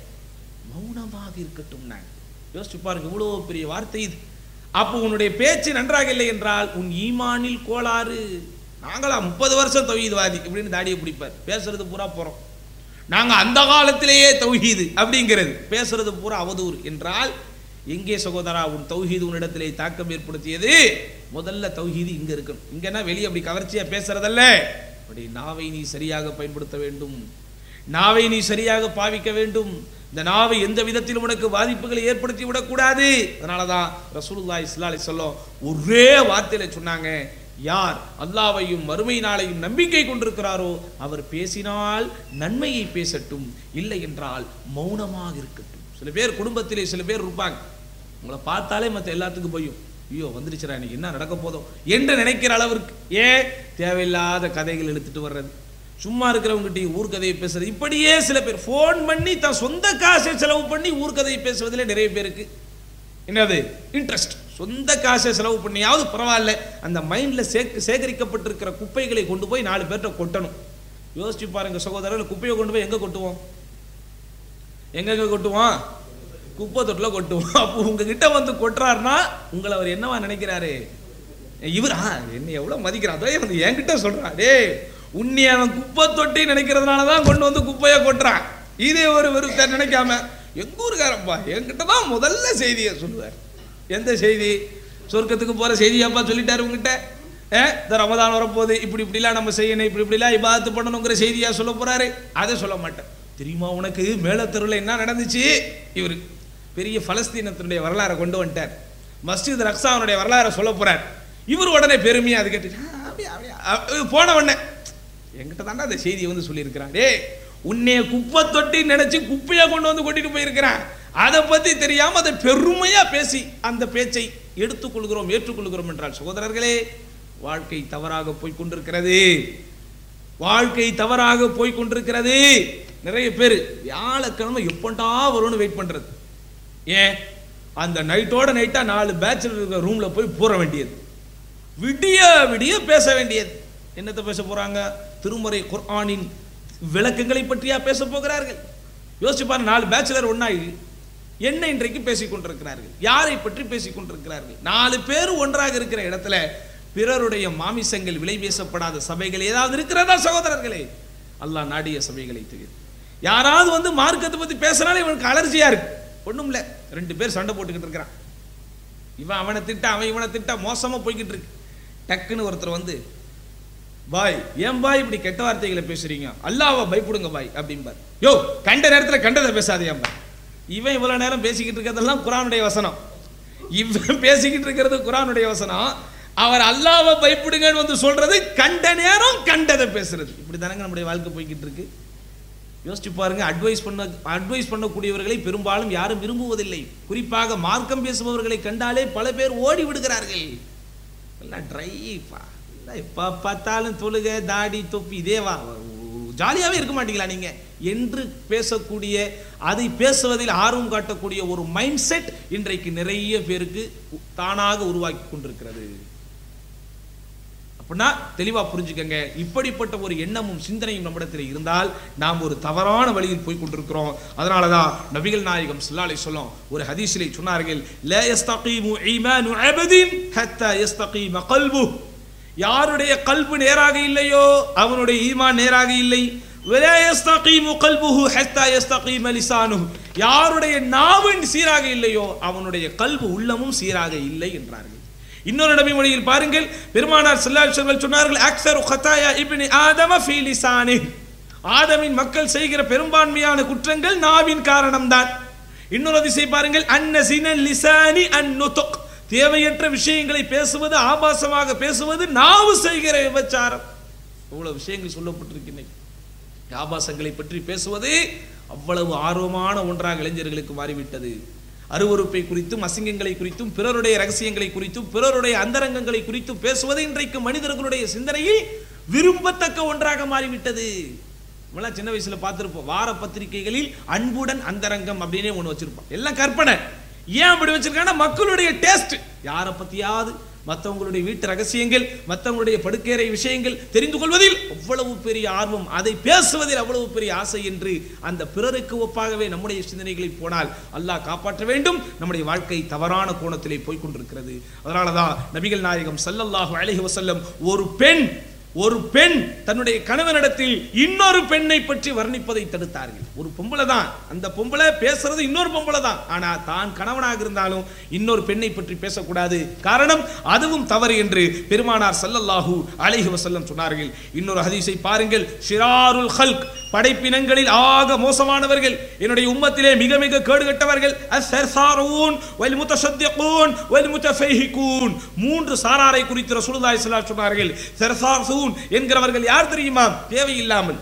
மௌனமாக இருக்கட்டும் நான் யோசிச்சு பாருங்க இவ்வளவு பெரிய வார்த்தை இது அப்போ உன்னுடைய பேச்சு நன்றாக இல்லை என்றால் உன் ஈமானில் கோளாறு நாங்களா முப்பது வருஷம் தௌஹீத்வாதி இப்படின்னு தாடியை பிடிப்பார் பேசுறது பூரா போறோம் நாங்க அந்த காலத்திலேயே தௌஹீது அப்படிங்கிறது பேசுறது பூரா அவதூறு என்றால் எங்கே சகோதரா உன் தௌஹீது உன்னிடத்திலே தாக்கம் ஏற்படுத்தியது முதல்ல தௌஹீது இங்க இருக்கணும் இங்கன்னா வெளியே அப்படி கவர்ச்சியா பேசுறதல்ல அப்படி நாவை நீ சரியாக பயன்படுத்த வேண்டும் நாவை நீ சரியாக பாவிக்க வேண்டும் இந்த நாவை எந்த விதத்திலும் உனக்கு பாதிப்புகளை ஏற்படுத்தி விடக்கூடாது அதனால தான் ரசூலுல்லாஹி ஸல்லல்லாஹு அலைஹி வஸல்லம் ஒரே வார்த்தையில சொன்னாங்க யார் அல்லாவையும் மறுமை நாளையும் நம்பிக்கை கொண்டிருக்கிறாரோ அவர் பேசினால் நன்மையை பேசட்டும் இல்லை என்றால் மௌனமாக இருக்கட்டும் சில பேர் குடும்பத்திலே சில பேர் இருப்பாங்க உங்களை பார்த்தாலே மற்ற எல்லாத்துக்கும் போயும் ஐயோ வந்துருச்சுடா இன்னைக்கு என்ன நடக்க போதும் என்று நினைக்கிற அளவிற்கு ஏன் தேவையில்லாத கதைகள் எடுத்துட்டு வர்றது சும்மா இருக்கிறவங்ககிட்ட ஊர்க்கதையை பேசுறது இப்படியே சில பேர் ஃபோன் பண்ணி தன் சொந்த காசை செலவு பண்ணி ஊர்க்கதையை பேசுவதிலே நிறைய பேருக்கு என்னது இன்ட்ரெஸ்ட் சொந்த காசை செலவு பண்ணியாவது பரவாயில்ல அந்த மைண்ட்ல சேக சேகரிக்கப்பட்டிருக்கிற குப்பைகளை கொண்டு போய் நாலு பேர்கிட்ட கொட்டணும் யோசிச்சு பாருங்க சகோதரர்கள் குப்பையை கொண்டு போய் எங்க கொட்டுவோம் எங்கெங்க கொட்டுவோம் குப்பை தொட்டில் கொட்டுவோம் அப்போ உங்ககிட்ட வந்து கொட்டுறாருன்னா உங்களை அவர் என்னவா நினைக்கிறாரு இவரா என்ன எவ்வளவு மதிக்கிறான் அதே வந்து என்கிட்ட சொல்றான் டேய் உன்னை அவன் குப்பை தொட்டி நினைக்கிறதுனால தான் கொண்டு வந்து குப்பையை கொட்டுறான் இதே ஒரு விருத்த நினைக்காம எங்க ஊருக்காரப்பா என்கிட்ட தான் முதல்ல செய்தியை சொல்லுவார் எந்த செய்தி சொர்க்கத்துக்கு போற செய்தியாப்பா சொல்லிட்டாரு உங்ககிட்ட ஏ இந்த ரமதான் வரப்போகுது இப்படி இப்படிலாம் நம்ம செய்யணும் இப்படி இப்படிலாம் இபாதத்து பண்ணணுங்கிற செய்தியா சொல்ல போறாரு அதை சொல்ல மாட்டேன் தெரியுமா உனக்கு மேலத்தெருவில் என்ன நடந்துச்சு இவரு பெரிய பலஸ்தீனத்தினுடைய வரலாறை கொண்டு வந்துட்டார் மஸ்ஜித் ரக்ஸாவுடைய வரலாறை சொல்ல போறார் இவர் உடனே பெருமையா அது கேட்டு "ஆ, அப்படியா அப்படியா அ- போன உடனே என்கிட்ட தாண்டா அந்த செய்தியை வந்து சொல்லியிருக்கிறான் டேய் உன்னைய குப்பை தொட்டி நினைச்சு குப்பையா கொண்டு வந்து கொட்டிட்டு போயிருக்கிறான் அதை பத்தி தெரியாம அதை பெருமையா பேசி அந்த பேச்சை எடுத்துக்கொள்கிறோம் ஏற்றுக்கொள்கிறோம் என்றால் சகோதரர்களே வாழ்க்கை தவறாக போய் கொண்டிருக்கிறது வாழ்க்கை தவறாக போய் கொண்டிருக்கிறது நிறைய பேர் வியாழக்கிழமை எப்பண்டா வரும்னு வெயிட் பண்றது ஏன் அந்த நைட்டோட நைட்டா நாலு பேச்சுலர் இருக்கிற ரூம்ல போய் பூர வேண்டியது விடிய விடிய பேச வேண்டியது என்னத்தை பேச போறாங்க திருமறை குர்ஆனின் விளக்கங்களை பற்றியா பேச போகிறார்கள் யோசிச்சு பாருங்க நாலு பேச்சுலர் ஒன்னாகி என்ன இன்றைக்கு பேசிக் கொண்டிருக்கிறார்கள் யாரை பற்றி பேசிக் கொண்டிருக்கிறார்கள் நாலு பேர் ஒன்றாக இருக்கிற இடத்துல பிறருடைய மாமிசங்கள் விலை பேசப்படாத சபைகள் ஏதாவது இருக்கிறதா சகோதரர்களே அல்லாஹ் நாடிய சபைகளை தவிர யாராவது வந்து மார்க்கத்தை பத்தி பேசினாலே இவனுக்கு அலர்ஜியா இருக்கு ஒண்ணும் இல்ல ரெண்டு பேர் சண்டை போட்டுக்கிட்டு இருக்கிறான் இவன் அவனை திட்ட அவன் இவனை திட்ட மோசமா போய்கிட்டு இருக்கு டக்குன்னு ஒருத்தர் வந்து பாய் ஏன் பாய் இப்படி கெட்ட வார்த்தைகளை பேசுறீங்க அல்லாஹ்வை பயப்படுங்க பாய் அப்படிம்பார் யோ கண்ட நேரத்துல கண்டதை பேசாதேன் இவன் இவ்வளவு நேரம் பேசிக்கிட்டு இருக்கிறதெல்லாம் குரானுடைய வசனம் இவன் பேசிக்கிட்டு இருக்கிறது குரானுடைய வசனம் அவர் அல்லாஹ்வை பயப்படுங்கன்னு வந்து சொல்றது கண்ட நேரம் கண்டதை பேசுறது இப்படி தானங்க நம்முடைய வாழ்க்கை போய்கிட்டு இருக்கு யோசிச்சு பாருங்க அட்வைஸ் பண்ண அட்வைஸ் பண்ணக்கூடியவர்களை பெரும்பாலும் யாரும் விரும்புவதில்லை குறிப்பாக மார்க்கம் பேசுபவர்களை கண்டாலே பல பேர் ஓடி விடுகிறார்கள் எல்லாம் ட்ரைப்பா எல்லாம் எப்போ பார்த்தாலும் தொழுகை தாடி தொப்பி இதேவா ஜாலியாகவே இருக்க மாட்டீங்களா நீங்க என்று பேசக்கூடிய அதை பேசுவதில் ஆர்வம் காட்டக்கூடிய ஒரு மைண்ட் செட் இன்றைக்கு நிறைய பேருக்கு தானாக உருவாக்கி கொண்டிருக்கிறது அப்படின்னா தெளிவா புரிஞ்சுக்கங்க இப்படிப்பட்ட ஒரு எண்ணமும் சிந்தனையும் நம்மிடத்தில் இருந்தால் நாம் ஒரு தவறான வழியில் போய் கொண்டிருக்கிறோம் அதனால தான் நபிகள் நாயகம் ஸல்லல்லாஹு அலைஹி வஸல்லம் ஒரு ஹதீஸிலே சொன்னார்கள் லா யஸ்தகீமு ஈமானு அபதின் ஹத்தா யஸ்தகீம கல்பு யாருடைய கல்பு நேராக இல்லையோ அவனுடைய ஈமான் நேராக இல்லை ولا يستقيم قلبه حتى يستقيم لسانه யாருடைய நாவின் சீராக இல்லையோ அவனுடைய கல்பு உள்ளமும் சீராக இல்லை என்றார்கள் இன்னொரு நபி மொழியில் பாருங்கள் பெருமானார் ஸல்லல்லாஹு அலைஹி சொன்னார்கள் அக்ஸரு கதாயா இப்னி ஆதம ஃபீ லிசானி ஆதமின் மக்கள் செய்கிற பெரும்பான்மையான குற்றங்கள் நாவின் காரணம்தான் இன்னொரு அதிசை பாருங்கள் அன்ன சினல் லிசானி அன் நுதுக் தேவையற்ற விஷயங்களை பேசுவது ஆபாசமாக பேசுவது நாவு செய்கிற விபச்சாரம் இவ்வளவு விஷயங்கள் சொல்லப்பட்டிருக்கின்றன ஆபாசங்களை பற்றி பேசுவது அவ்வளவு ஆர்வமான ஒன்றாக இளைஞர்களுக்கு மாறிவிட்டது அருவருப்பை குறித்தும் அசிங்கங்களை குறித்தும் பிறருடைய ரகசியங்களை குறித்தும் பிறருடைய அந்தரங்கங்களை குறித்தும் பேசுவது இன்றைக்கு மனிதர்களுடைய சிந்தனையில் விரும்பத்தக்க ஒன்றாக மாறிவிட்டது நம்மளாம் சின்ன வயசுல பார்த்திருப்போம் வார பத்திரிகைகளில் அன்புடன் அந்தரங்கம் அப்படின்னே ஒண்ணு வச்சிருப்போம் எல்லாம் கற்பனை ஏன் அப்படி வச்சிருக்காங்கன்னா மக்களுடைய டேஸ்ட் யாரை பத்தியாவது மற்றவங்களுடைய வீட்டு ரகசியங்கள் மற்றவங்களுடைய படுக்கேறை விஷயங்கள் தெரிந்து கொள்வதில் அவ்வளவு பெரிய ஆர்வம் அதை பேசுவதில் அவ்வளவு பெரிய ஆசை என்று அந்த பிறருக்கு ஒப்பாகவே நம்முடைய சிந்தனைகளை போனால் அல்லாஹ் காப்பாற்ற வேண்டும் நம்முடைய வாழ்க்கை தவறான கோணத்திலே போய் கொண்டிருக்கிறது அதனால தான் நபிகள் நாயகம் ஸல்லல்லாஹு அலைஹி வஸல்லம் ஒரு பெண் ஒரு பெண் தன்னுடைய கணவனிடத்தில் இன்னொரு பெண்ணை பற்றி வர்ணிப்பதை தடுத்தார்கள் ஒரு பொம்பளை தான் அந்த பொம்பளை பேசுறது இன்னொரு பொம்பளை தான் ஆனா தான் கணவனாக இருந்தாலும் இன்னொரு பெண்ணை பற்றி பேசக்கூடாது காரணம் அதுவும் தவறு என்று பெருமானார் ஸல்லல்லாஹு அலைஹி வஸல்லம் சொன்னார்கள் இன்னொரு ஹதீஸை பாருங்கள் ஷிராருல் ஹல்க் படைப்பினங்களில் ஆக மோசமானவர்கள் என்னுடைய உம்மத்திலே மிக மிக கேடுகட்டவர்கள் அஸ்ஸர்சாரூன் வல் முத்தஷத்தியகூன் வல் முத்தஃபைஹிகூன் மூன்று சாராரை குறித்து ரசூலுல்லாஹி ஸல்லல்லாஹு அலைஹி சொன்னார்கள் சர்சாசூன் என்கிறவர்கள் யார் தெரியுமா தேவையில்லாமல்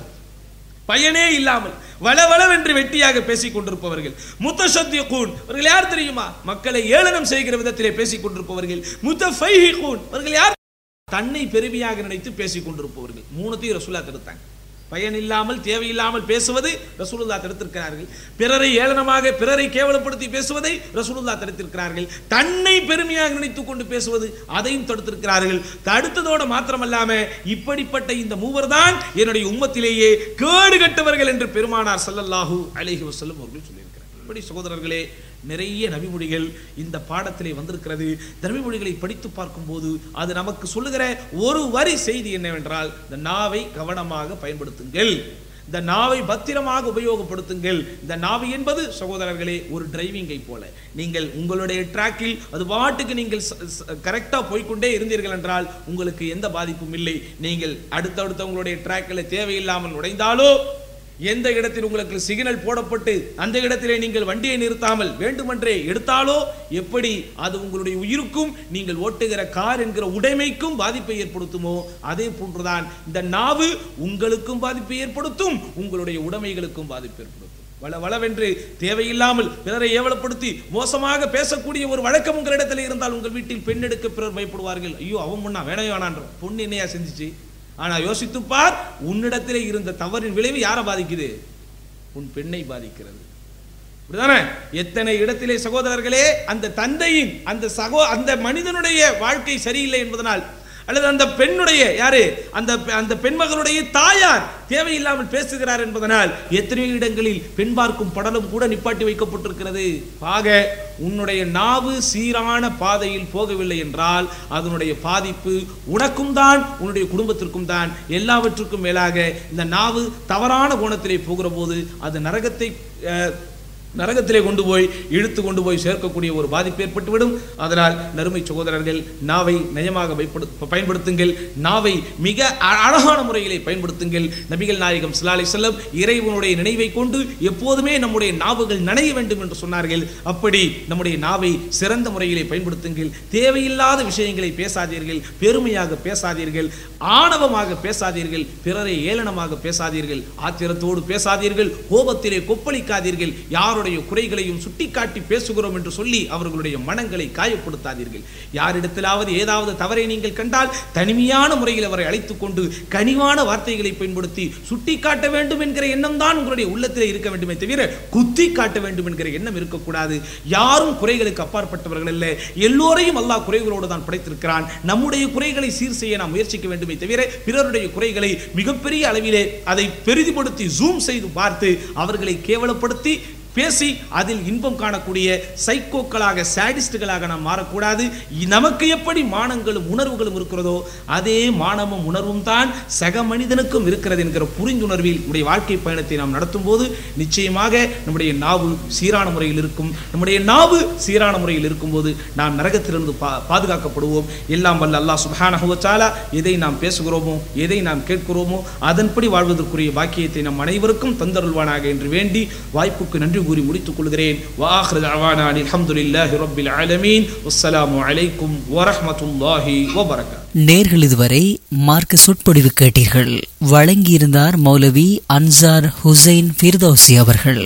பயனே இல்லாமல் வளவளவென்று வெட்டியாக பேசிக் கொண்டிருப்பவர்கள் முத்தசத்தியகூன் அவர்கள் யார் தெரியுமா மக்களை ஏளனம் செய்கிற விதத்திலே பேசிக் கொண்டிருப்பவர்கள் முத்தஃபைஹிகூன் அவர்கள் யார் தன்னை பெருமையாக நினைத்து பேசிக் கொண்டிருப்பவர்கள் மூணுத்தையும் ரசூலா தடுத்தாங்க பயன் இல்லாமல் தேவையில்லாமல் பேசுவது ரசூலுல்லா தடுத்திருக்கிறார்கள் பிறரை ஏளனமாக பிறரை கேவலப்படுத்தி பேசுவதை ரசூலுல்லா தடுத்திருக்கிறார்கள் தன்னை பெருமையாக நினைத்துக் கொண்டு பேசுவது அதையும் தடுத்திருக்கிறார்கள் தடுத்ததோடு மாத்திரமல்லாம இப்படிப்பட்ட இந்த மூவர் தான் என்னுடைய உம்மத்திலேயே கேடு கட்டவர்கள் என்று பெருமானார் ஸல்லல்லாஹு அலைஹி வஸல்லம் அவர்கள் சொல்லியிருக்கிறார் இப்படி சகோதரர்களே நிறைய நபிமொழிகள் இந்த பாடத்திலே வந்திருக்கிறது நபிமொழிகளை படித்து பார்க்கும்போது அது நமக்கு சொல்லுகிற ஒரு வரி செய்தி என்னவென்றால் இந்த நாவை கவனமாக பயன்படுத்துங்கள் இந்த நாவை பத்திரமாக உபயோகப்படுத்துங்கள் இந்த நாவு என்பது சகோதரர்களே ஒரு டிரைவிங்கை போல நீங்கள் உங்களுடைய டிராக்கில் அது பாட்டுக்கு நீங்கள் கரெக்டாக போய்க்கொண்டே இருந்தீர்கள் என்றால் உங்களுக்கு எந்த பாதிப்பும் இல்லை நீங்கள் அடுத்தடுத்த உங்களுடைய டிராக்கில் தேவையில்லாமல் நுழைந்தாலோ எந்த இடத்தில் உங்களுக்கு சிக்னல் போடப்பட்டு அந்த இடத்திலே நீங்கள் வண்டியை நிறுத்தாமல் வேண்டுமென்றே எடுத்தாலோ எப்படி அது உங்களுடைய உயிருக்கும் நீங்கள் ஓட்டுகிற கார் என்கிற உடைமைக்கும் பாதிப்பை ஏற்படுத்துமோ அதே போன்றுதான் இந்த நாவு உங்களுக்கும் பாதிப்பை ஏற்படுத்தும் உங்களுடைய உடைமைகளுக்கும் பாதிப்பு ஏற்படுத்தும் வள வளவென்று தேவையில்லாமல் பிறரை ஏவலப்படுத்தி மோசமாக பேசக்கூடிய ஒரு வழக்கம் உங்களிடத்தில் இருந்தால் உங்கள் வீட்டில் பெண் எடுக்க பிறர் பயப்படுவார்கள் ஐயோ அவன் முன்னா வேணவே வேணான்ற பொண்ணு என்னையா செஞ்சுச்சு ஆனா யோசித்து பார் உன்னிடத்திலே இருந்த தவறின் விளைவு யாரை பாதிக்குது உன் பெண்ணை பாதிக்கிறது அப்படிதானே எத்தனை இடத்திலே சகோதரர்களே அந்த தந்தையின் அந்த சகோ அந்த மனிதனுடைய வாழ்க்கை சரியில்லை என்பதனால் அல்லது அந்த பெண்ணுடைய யாரு அந்த அந்த பெண்மகளுடைய தாயார் தேவையில்லாமல் பேசுகிறார் என்பதனால் எத்தனையோ இடங்களில் பெண் பார்க்கும் படலும் கூட நிப்பாட்டி வைக்கப்பட்டிருக்கிறது ஆக உன்னுடைய நாவு சீரான பாதையில் போகவில்லை என்றால் அதனுடைய பாதிப்பு உனக்கும் தான் உன்னுடைய குடும்பத்திற்கும் தான் எல்லாவற்றுக்கும் மேலாக இந்த நாவு தவறான கோணத்திலே போகிற போது அது நரகத்தை அஹ், நரகத்திலே கொண்டு போய் இழுத்து கொண்டு போய் சேர்க்கக்கூடிய ஒரு பாதிப்பு ஏற்பட்டுவிடும் அதனால் நறுமை சகோதரர்கள் நாவை நயமாக வைப்படு- பயன்படுத்துங்கள் நாவை மிக அ- அழகான முறையிலே பயன்படுத்துங்கள் நபிகள் நாயகம் ஸல்லல்லாஹு அலைஹி செல்லம் இறைவனுடைய நினைவை கொண்டு எப்போதுமே நம்முடைய நாவுகள் நனைய வேண்டும் என்று சொன்னார்கள் அப்படி நம்முடைய நாவை சிறந்த முறையிலே பயன்படுத்துங்கள் தேவையில்லாத விஷயங்களை பேசாதீர்கள் பெருமையாக பேசாதீர்கள் ஆணவமாக பேசாதீர்கள் பிறரை ஏளனமாக பேசாதீர்கள் ஆத்திரத்தோடு பேசாதீர்கள் கோபத்திலே கொப்பளிக்காதீர்கள் யாருடைய குறைகளையும் சுட்டிக்காட்டி பேசுகிறோம் என்று சொல்லி அவர்களுடைய மனங்களை காயப்படுத்தாதீர்கள் யாரிடத்திலாவது ஏதாவது தவறை நீங்கள் கண்டால் தனிமையான முறையில் அவரை அழைத்துக் கொண்டு கனிவான வார்த்தைகளை பயன்படுத்தி சுட்டிக்காட்ட வேண்டும் என்கிற எண்ணம் தான் உங்களுடைய உள்ளத்திலே இருக்க வேண்டுமே தவிர குத்தி காட்ட வேண்டும் என்கிற எண்ணம் இருக்கக்கூடாது யாரும் குறைகளுக்கு அப்பாற்பட்டவர்கள் அல்ல எல்லோரையும் அல்லாஹ் குறைகளோடு தான் படைத்திருக்கிறான் நம்முடைய குறைகளை சீர் செய்ய நாம் முயற்சிக்க வேண்டுமே தவிர பிறருடைய குறைகளை மிகப்பெரிய அளவிலே அதை பெரிதுபடுத்தி ஜூம் செய்து பார்த்து அவர்களை கேவலப்படுத்தி பேசி அதில் இன்பம் காணக்கூடிய சைக்கோக்களாக சாடிஸ்டுகளாக நாம் மாறக்கூடாது இ- நமக்கு எப்படி மானங்களும் உணர்வுகளும் இருக்கிறதோ அதே மானமும் உணர்வும் தான் சக மனிதனுக்கும் இருக்கிறது என்கிற புரிந்துணர்வில் நம்முடைய வாழ்க்கை பயணத்தை நாம் நடத்தும் போது நிச்சயமாக நம்முடைய நாவு சீரான முறையில் இருக்கும் நம்முடைய நாவு சீரான முறையில் இருக்கும்போது நாம் நரகத்திலிருந்து பா பாதுகாக்கப்படுவோம் எல்லாம் வல்ல அல்லாஹ் சுப்ஹானஹு வ தஆலா எதை நாம் பேசுகிறோமோ எதை நாம் கேட்கிறோமோ அதன்படி வாழ்வதற்குரிய பாக்கியத்தை நம் அனைவருக்கும் தந்தருள்வானாக என்று வேண்டி வாய்ப்புக்கு நன்றி கூறி முடித்துக் கொள்கிறேன் வாஹ்ரு தஅவானா அல்ஹம்துலில்லாஹி ரப்பில் ஆலமீன் வஸ்ஸலாமு அலைக்கும் வரஹ்மத்துல்லாஹி வபரகாத்துஹு நேர்கள் இதுவரை மார்க்க சொற்பொழிவு கேட்டீர்கள் வழங்கியிருந்தார் மௌலவி அன்சார் ஹுசைன் ஃபிர்தௌசி அவர்கள்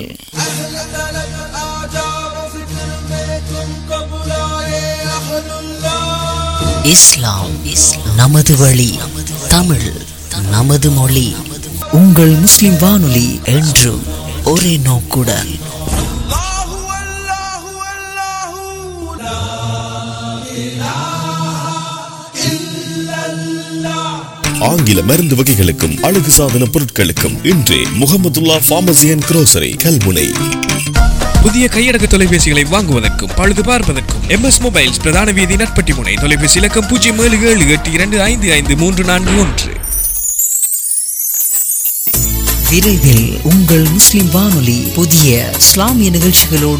இஸ்லாம் நமது வழி தமிழ் நமது மொழி உங்கள் முஸ்லிம் வானொலி என்றும் ஒரே நோக்குடன் ஆங்கில மருந்து வகைகளுக்கும் அழகு சாதன பொருட்களுக்கும் இன்றே Muhammadullah pharmacy and grocery Kalmunai புதிய கையடக்க தொலைபேசிகளை வாங்குவதற்கும் பழுது பார்ப்பதற்கும் எம்எஸ் மொபைல்ஸ் பிரதான வீதி நட்பட்டி முனை தொலைபேசி இலக்கம் பூஜ்ஜியம் ஏழு ஏழு எட்டு இரண்டு ஐந்து ஐந்து மூன்று நான்கு ஒன்று விரைவில் உங்கள் முஸ்லிம் வானொலி புதிய இஸ்லாமிய நிகழ்ச்சிகளோடு